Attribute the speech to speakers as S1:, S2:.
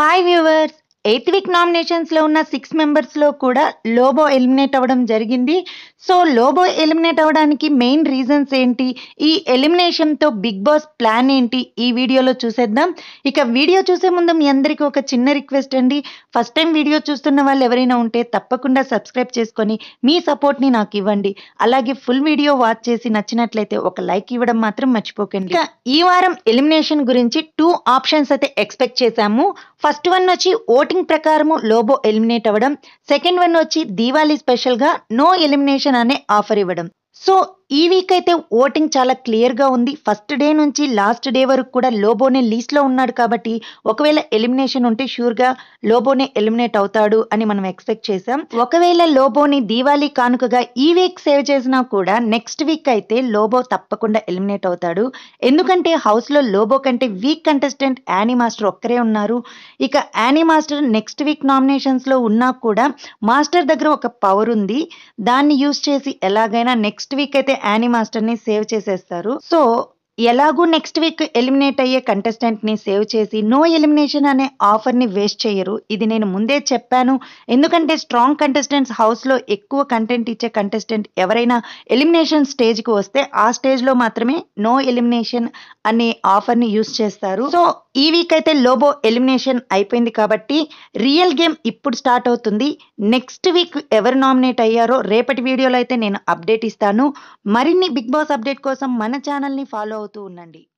S1: hi viewers eighth week నామినేషన్స్లో ఉన్న six మెంబర్స్లో కూడా లోబో ఎలిమినేట్ అవ్వడం జరిగింది సో లోబో ఎలిమినేట్ అవ్వడానికి మెయిన్ రీజన్స్ ఏంటి ఈ ఎలిమినేషన్తో బిగ్ బాస్ ప్లాన్ ఏంటి ఈ వీడియోలో చూసేద్దాం ఇక వీడియో చూసే ముందు మీ అందరికీ ఒక చిన్న రిక్వెస్ట్ అండి ఫస్ట్ టైం వీడియో చూస్తున్న వాళ్ళు ఎవరైనా ఉంటే తప్పకుండా సబ్స్క్రైబ్ చేసుకొని మీ సపోర్ట్ని నాకు ఇవ్వండి అలాగే ఫుల్ వీడియో వాచ్ చేసి నచ్చినట్లయితే ఒక లైక్ ఇవ్వడం మాత్రం మర్చిపోకండి ఇక ఈ వారం ఎలిమినేషన్ గురించి టూ ఆప్షన్స్ అయితే ఎక్స్పెక్ట్ చేశాము ఫస్ట్ వన్ వచ్చి ఓటింగ్ ప్రకారము లోబో ఎలిమినేట్ అవ్వడం సెకండ్ వన్ వచ్చి దీవాళీ స్పెషల్గా నో ఎలిమినేషన్ అనే ఆఫర్ ఇవ్వడం సో ఈ వీక్ అయితే ఓటింగ్ చాలా క్లియర్గా ఉంది ఫస్ట్ డే నుంచి లాస్ట్ డే వరకు కూడా లోబోనే లీస్ట్లో ఉన్నాడు కాబట్టి ఒకవేళ ఎలిమినేషన్ ఉంటే షూర్గా లోబోనే ఎలిమినేట్ అవుతాడు అని మనం ఎక్స్పెక్ట్ చేసాం ఒకవేళ లోబోని దీవాళీ కానుకగా ఈ వీక్ సేవ్ చేసినా కూడా నెక్స్ట్ వీక్ అయితే లోబో తప్పకుండా ఎలిమినేట్ అవుతాడు ఎందుకంటే హౌస్లో లోబో కంటే వీక్ కంటెస్టెంట్ యానీ మాస్టర్ ఒక్కరే ఉన్నారు ఇక యానీ మాస్టర్ నెక్స్ట్ వీక్ నామినేషన్స్లో ఉన్నా కూడా మాస్టర్ దగ్గర ఒక పవర్ ఉంది దాన్ని యూజ్ చేసి ఎలాగైనా నెక్స్ట్ వీక్ అయితే యానీ మాస్టర్ని సేవ్ చేసేస్తారు సో ఎలాగూ నెక్స్ట్ వీక్ ఎలిమినేట్ అయ్యే కంటెస్టెంట్ని సేవ్ చేసి నో ఎలిమినేషన్ అనే ఆఫర్ని వేస్ట్ చేయరు ఇది నేను ముందే చెప్పాను ఎందుకంటే స్ట్రాంగ్ కంటెస్టెంట్స్ హౌస్లో ఎక్కువ కంటెంట్ ఇచ్చే కంటెస్టెంట్ ఎవరైనా ఎలిమినేషన్ స్టేజ్కి వస్తే ఆ స్టేజ్లో మాత్రమే నో ఎలిమినేషన్ అనే ఆఫర్ని యూస్ చేస్తారు సో ఈ వీక్ అయితే లోబో ఎలిమినేషన్ అయిపోయింది కాబట్టి రియల్ గేమ్ ఇప్పుడు స్టార్ట్ అవుతుంది నెక్స్ట్ వీక్ ఎవరు నామినేట్ అయ్యారో రేపటి వీడియోలో అయితే నేను అప్డేట్ ఇస్తాను మరిన్ని బిగ్ బాస్ అప్డేట్ కోసం మన ఛానల్ని ఫాలో అవుతూ ఉండండి